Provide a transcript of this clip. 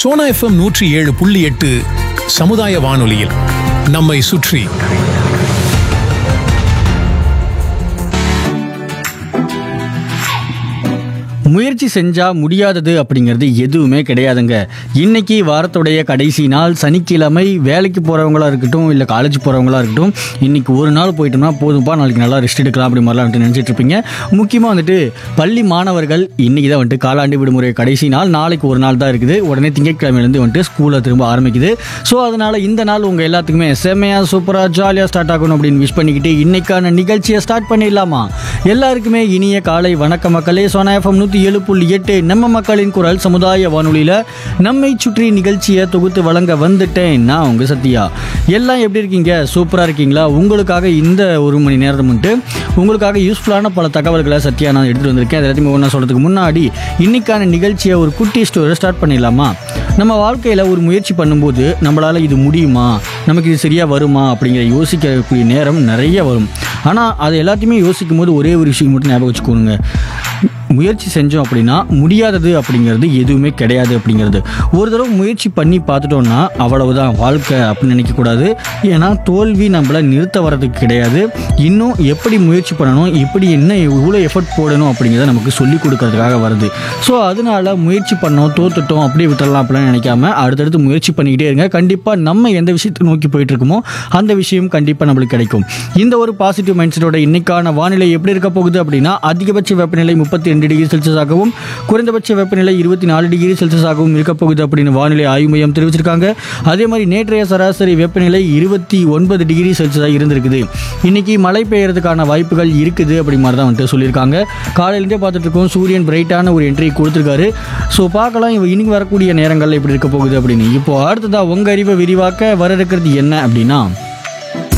Sona FM நூற்றி ஏழு புள்ளி எட்டு சமுதாய வானொலியில் நம்மை சுற்றி முயற்சி செஞ்சா முடியாதது அப்படிங்கிறது எதுவுமே கிடையாதுங்க இன்னைக்கு வாரத்துடைய கடைசி நாள் சனிக்கிழமை வேலைக்கு போறவங்களா இருக்கட்டும் இல்லை காலேஜ் போறவங்களா இருக்கட்டும் இன்னைக்கு ஒரு நாள் போயிட்டோம்னா போதும்பா நாளைக்கு நல்லா ரெஸ்ட் எடுக்கலாம் அப்படி மாதிரிலாம் வந்துட்டு நினைச்சிட்டு இருப்பீங்க முக்கியமாக வந்துட்டு பள்ளி மாணவர்கள் இன்னைக்கு தான் வந்துட்டு காலாண்டு விடுமுறை கடைசி நாள் நாளைக்கு ஒரு நாள் தான் இருக்குது உடனே திங்கட்கிழமையிலேருந்து வந்துட்டு ஸ்கூலில் திரும்ப ஆரம்பிக்குது ஸோ அதனால இந்த நாள் உங்க எல்லாத்துக்குமே செம்மையா சூப்பராக ஜாலியாக ஸ்டார்ட் ஆகணும் அப்படின்னு விஷ் பண்ணிக்கிட்டு இன்னைக்கான நிகழ்ச்சியை ஸ்டார்ட் பண்ணிடலாமா எல்லாருக்குமே இனிய காலை வணக்க மக்களே சோனா எஃப்எம் நூற்றி ஏழு புள்ளி எட்டு நம்ம மக்களின் குரல் சமுதாய வானொலியில் நம்மை சுற்றி நிகழ்ச்சியை தொகுத்து வழங்க வந்துட்டேன் நான் உங்க சத்யா எல்லாம் எப்படி இருக்கீங்க சூப்பராக இருக்கீங்களா உங்களுக்காக இந்த ஒரு மணி நேரம் வந்துட்டு உங்களுக்காக யூஸ்ஃபுல்லான பல தகவல்களை சத்யா நான் எடுத்துகிட்டு வந்திருக்கேன் அது எல்லாத்தையுமே ஒன்றா சொல்கிறதுக்கு முன்னாடி இன்னைக்கான நிகழ்ச்சியை ஒரு குட்டி ஸ்டோரி ஸ்டார்ட் பண்ணிடலாமா நம்ம வாழ்க்கையில் ஒரு முயற்சி பண்ணும்போது நம்மளால் இது முடியுமா நமக்கு இது சரியாக வருமா அப்படிங்கிற யோசிக்கக்கூடிய நேரம் நிறைய வரும் ஆனால் அது எல்லாத்தையுமே யோசிக்கும் போது ஒரே ஒரு விஷயம் மட்டும் ஞாபகம் வச்சுக்கோங்க முயற்சி செஞ்சோம் அப்படின்னா முடியாதது அப்படிங்கிறது எதுவுமே கிடையாது அப்படிங்கிறது ஒரு தடவை முயற்சி பண்ணி பார்த்துட்டோம்னா அவ்வளவுதான் வாழ்க்கை அப்படின்னு நினைக்கக்கூடாது ஏன்னா தோல்வி நம்மளை நிறுத்த வர்றதுக்கு கிடையாது இன்னும் எப்படி முயற்சி பண்ணணும் எப்படி என்ன இவ்வளோ எஃபர்ட் போடணும் அப்படிங்கிறத நமக்கு சொல்லி கொடுக்கறதுக்காக வருது ஸோ அதனால முயற்சி பண்ணோம் தோத்துட்டோம் அப்படியே விட்டுறலாம் அப்படின்னு நினைக்காம அடுத்தடுத்து முயற்சி பண்ணிக்கிட்டே இருங்க கண்டிப்பாக நம்ம எந்த விஷயத்தை நோக்கி போயிட்டு இருக்கோமோ அந்த விஷயம் கண்டிப்பாக நம்மளுக்கு கிடைக்கும் இந்த ஒரு பாசிட்டிவ் மைண்ட் செட்டோட இன்னைக்கான வானிலை எப்படி இருக்க போகுது அப்படின்னா அதிகபட்ச வெப்பநிலை முப்பத்தி ரெண்டு டிகிரி செல்சியஸாகவும் குறைந்தபட்ச வெப்பநிலை இருபத்தி நாலு டிகிரி செல்சியஸாகவும் இருக்க போகுது அப்படின்னு வானிலை ஆய்வு மையம் தெரிவிச்சிருக்காங்க அதே மாதிரி நேற்றைய சராசரி வெப்பநிலை இருபத்தி ஒன்பது டிகிரி செல்சியஸாக இருந்திருக்குது இன்னைக்கு மழை பெய்யறதுக்கான வாய்ப்புகள் இருக்குது அப்படி மாதிரி தான் வந்துட்டு சொல்லியிருக்காங்க காலையிலேருந்தே பார்த்துட்டு இருக்கோம் சூரியன் பிரைட்டான ஒரு என்ட்ரி கொடுத்துருக்காரு ஸோ பார்க்கலாம் இவ இன்னைக்கு வரக்கூடிய நேரங்கள் எப்படி இருக்க போகுது அப்படின்னு இப்போ அடுத்ததா உங்க அறிவை விரிவாக்க வர இருக்கிறது என்ன அப்படின்னா